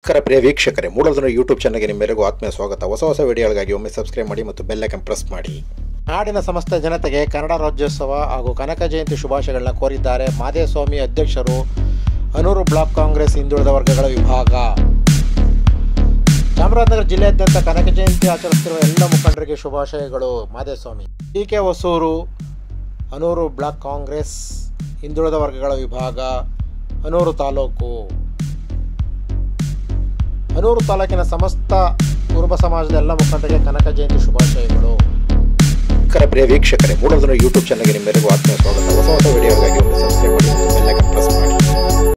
ನಮಸ್ಕಾರ ಪ್ರಿಯ ವೀಕ್ಷಕರೇ ಮೂಡಲ್ದನ ಯೂಟ್ಯೂಬ್ ಚಾನಲ್ಗೆ ನಿಮ್ಮೆಲ್ಲರಿಗೂ ಆತ್ಮೀಯ ಸ್ವಾಗತ ಹೊಸ ಹೊಸ ವಿಡಿಯೋಗಳಿಗಾಗಿ ಒಮ್ಮೆ ಸಬ್ಸ್ಕ್ರೈಬ್ ಮಾಡಿ ಮತ್ತು ಬೆಲ್ಲೈಕನ್ ಪ್ರೆಸ್ ಮಾಡಿ ನಾಡಿನ ಸಮಸ್ತ ಜನತೆಗೆ ಕನ್ನಡ ರಾಜ್ಯೋತ್ಸವ ಹಾಗೂ ಕನಕ ಜಯಂತಿ ಶುಭಾಶಯಗಳನ್ನ ಕೋರಿದ್ದಾರೆ ಮಾದೇಸ್ವಾಮಿ ಅಧ್ಯಕ್ಷರು ಅನೂರು ಬ್ಲಾಕ್ ಕಾಂಗ್ರೆಸ್ ಹಿಂದುಳಿದ ವರ್ಗಗಳ ವಿಭಾಗ ಚಾಮರಾಜನಗರ ಜಿಲ್ಲೆಯಾದ್ಯಂತ ಕನಕ ಜಯಂತಿ ಆಚರಿಸುತ್ತಿರುವ ಎಲ್ಲ ಮುಖಂಡರಿಗೆ ಶುಭಾಶಯಗಳು Madeswamy D K Hosur Anur block Congress ಹಿಂದುಳಿದ ವರ್ಗಗಳ ವಿಭಾಗ ಅನೂರು ತಾಲೂಕು ಅನೂರು ತಾಲೂಕಿನ ಸಮಸ್ತ ಕುರುಬ ಸಮಾಜದ ಎಲ್ಲ ಮುಖಂಡರಿಗೆ ಕನಕ ಜಯಂತಿ ಶುಭಾಶಯಗಳು ನಮಸ್ಕಾರ ಪ್ರಿಯ ವೀಕ್ಷಕರೇ ಮೂಡಲ್ದನ ಯೂಟ್ಯೂಬ್ ಚಾನಲ್ಗೆ ನಿಮ್ಮೆಲ್ಲರಿಗೂ ಆತ್ಮೀಯ ಸ್ವಾಗತ ಹೊಸ ಹೊಸ ವಿಡಿಯೋಗಾಗಿ ಒಮ್ಮೆ ಸಬ್ಸ್ಕ್ರೈಬ್ ಮಾಡಿ ಮತ್ತು ಬೆಲ್ಲೈಕನ್ ಪ್ರೆಸ್ ಮಾಡಿ